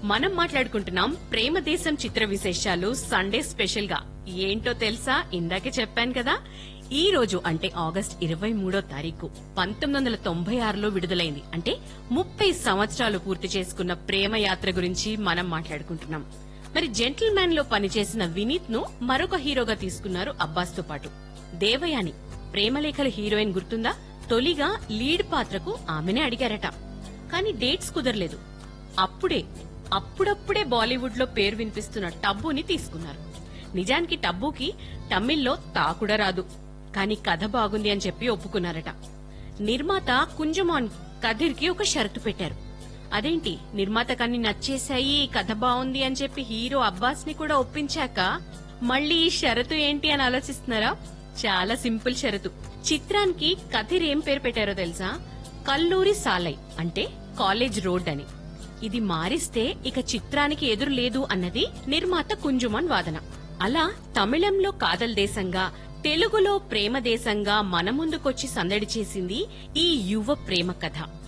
మనం మాట్లాడుకుంటున్నాం ప్రేమ దేశం చిత్ర విశేషాలు సండే స్పెషల్ గా ఏంటో తెలుసా ఇందాకే చెప్పాను కదా ఈ రోజు అంటే ఆగస్ట్ ఇరవై మూడో తారీఖు పంతొమ్మిది వందల తొంభై ఆరులో విడుదలైంది అంటే ముప్పై సంవత్సరాలు పూర్తి చేసుకున్న ప్రేమ యాత్ర గురించి మనం మాట్లాడుకుంటున్నాం మరి జెంటిల్ మ్యాన్ లో పనిచేసిన వినీత్ ను మరొక హీరోగా తీసుకున్నారు అబ్బాస్ తో పాటు దేవయాని ప్రేమలేఖల హీరోయిన్ గుర్తుందా తొలిగా లీడ్ పాత్రకు ఆమెనే అడిగారట కానీ డేట్స్ కుదరలేదు అప్పుడే అప్పుడప్పుడే బాలీవుడ్ లో పేరు వినిపిస్తున్న టబ్బుని తీసుకున్నారు నిజానికి టబ్బుకి తమిళ్లో తాకుడా రాదు కానీ కథ బాగుంది అని చెప్పి ఒప్పుకున్నారట నిర్మాత కుంజమాన్ కదిర్ కి ఒక షరతు పెట్టారు అదేంటి నిర్మాత కన్ని నచ్చేశాయి కథ బాగుంది అని చెప్పి హీరో అబ్బాస్ ని కూడా ఒప్పించాక మళ్ళీ ఈ షరతు ఏంటి అని ఆలోచిస్తున్నారా చాలా సింపుల్ షరతు చిత్రానికి కథిర్ ఏం పేరు పెట్టారో తెలుసా కల్లూరి సాలై అంటే కాలేజ్ రోడ్ అని ఇది మారిస్తే ఇక చిత్రానికి ఎదురు లేదు అన్నది నిర్మాత కుంజుమన్ వాదన అలా తమిళంలో కాదల్ దేశంగా తెలుగులో ప్రేమ దేశంగా మన ముందుకొచ్చి సందడి చేసింది ఈ యువ ప్రేమ కథ